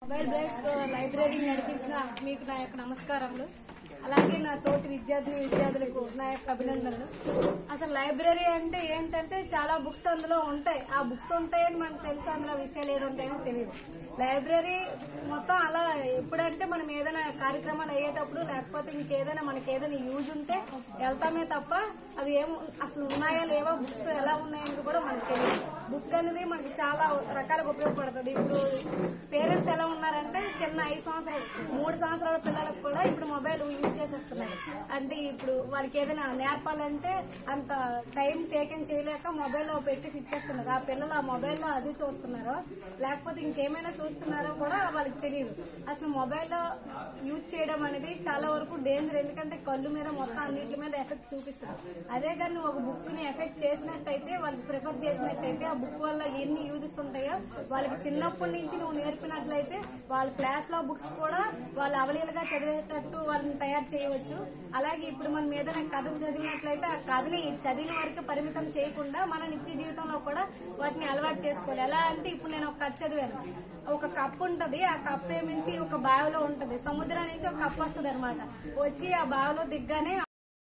mobile break library నడిపించిన మీకు నా యొక్క నమస్కారములు అలాగే నా తోటి విద్యార్థిని విద్యార్థులకు నా యొక్క అభినందనలు అసలు లైబ్రరీ అంటే ఏంటంటే చాలా బుక్స్ అందులో ఉంటాయి ఆ బుక్స్ ఉంటాయని మనకు తెలుసు అందులో విషయాలు ఏమి ఉంటాయని తెలియదు లైబ్రరీ మొత్తం అలా ఎప్పుడంటే మనం ఏదైనా కార్యక్రమాలు అయ్యేటప్పుడు లేకపోతే ఇంకేదైనా మనకి ఏదైనా యూజ్ ఉంటే వెళ్తామే తప్ప అవి ఏం అసలు ఉన్నాయా లేవా బుక్స్ ఎలా ఉన్నాయని కూడా మనకు తెలియదు బుక్ అనేది మనకి చాలా రకాలుగా ఉపయోగపడుతుంది ఇప్పుడు పేరెంట్స్ ఎలా ఉన్నారంటే చిన్న ఐదు సంవత్సరాలు మూడు సంవత్సరాల పిల్లలకు కూడా ఇప్పుడు మొబైల్ యూజ్ చేసేస్తున్నారు అంటే ఇప్పుడు వాళ్ళకి ఏదైనా నేర్పాలంటే అంత టైం టేకెన్ చేయలేక మొబైల్ లో పెట్టి ఇచ్చేస్తున్నారు ఆ పిల్లలు ఆ మొబైల్ లో అది చూస్తున్నారో లేకపోతే ఇంకేమైనా చూస్తున్నారో కూడా వాళ్ళకి తెలియదు అసలు మొబైల్ లో యూజ్ చేయడం అనేది చాలా వరకు డేంజర్ ఎందుకంటే కళ్ళు మీద మొత్తం అన్నిటి మీద ఎఫెక్ట్ చూపిస్తారు అదే కానీ ఒక బుక్ ని ఎఫెక్ట్ చేసినట్టయితే వాళ్ళకి ప్రిఫర్ చేసినట్టయితే ఆ బుక్ వల్ల ఎన్ని యూజెస్ ఉంటాయో వాళ్ళకి చిన్నప్పటి నుంచి నువ్వు నేర్పినట్లయితే వాళ్ళ క్లాస్ లో బుక్స్ కూడా వాళ్ళు అవలీలుగా చదివేటట్టు వాళ్ళని తయారు చేయవచ్చు అలాగే ఇప్పుడు మనం ఏదైనా కథను చదివినట్లయితే ఆ కథని చదివిన వరకు పరిమితం చేయకుండా మన నిత్య జీవితంలో కూడా వాటిని అలవాటు చేసుకోవాలి ఎలా అంటే ఇప్పుడు నేను ఒక కథ చదివాను ఒక కప్పు ఉంటది ఆ కప్పు ఏమించి ఒక బావిలో ఉంటది సముద్రం నుంచి ఒక కప్పు వస్తుంది అనమాట వచ్చి ఆ బావిలో దిగ్గానే